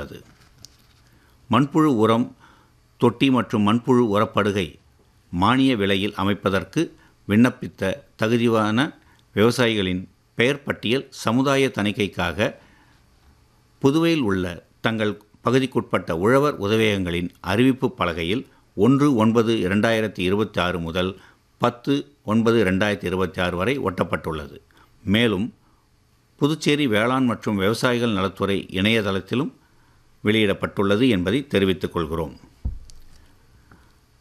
உள்ளது மண்புழு உரம் தொட்டி மற்றும் மண்புழு உரப்படுகை மானிய விலையில் அமைப்பதற்கு விண்ணப்பித்த தகுதியான விவசாயிகளின் பெயர் பட்டியல் சமுதாய தணிக்கைக்காக புதுவையில் உள்ள தங்கள் பகுதிக்குட்பட்ட உழவர் உதவியகங்களின் அறிவிப்பு பலகையில் ஒன்று ஒன்பது இரண்டாயிரத்தி இருபத்தி ஆறு முதல் பத்து ஒன்பது ரெண்டாயிரத்தி இருபத்தி ஆறு வரை ஒட்டப்பட்டுள்ளது மேலும் புதுச்சேரி வேளாண் மற்றும் விவசாயிகள் நலத்துறை இணையதளத்திலும் வெளியிடப்பட்டுள்ளது என்பதை தெரிவித்துக் கொள்கிறோம்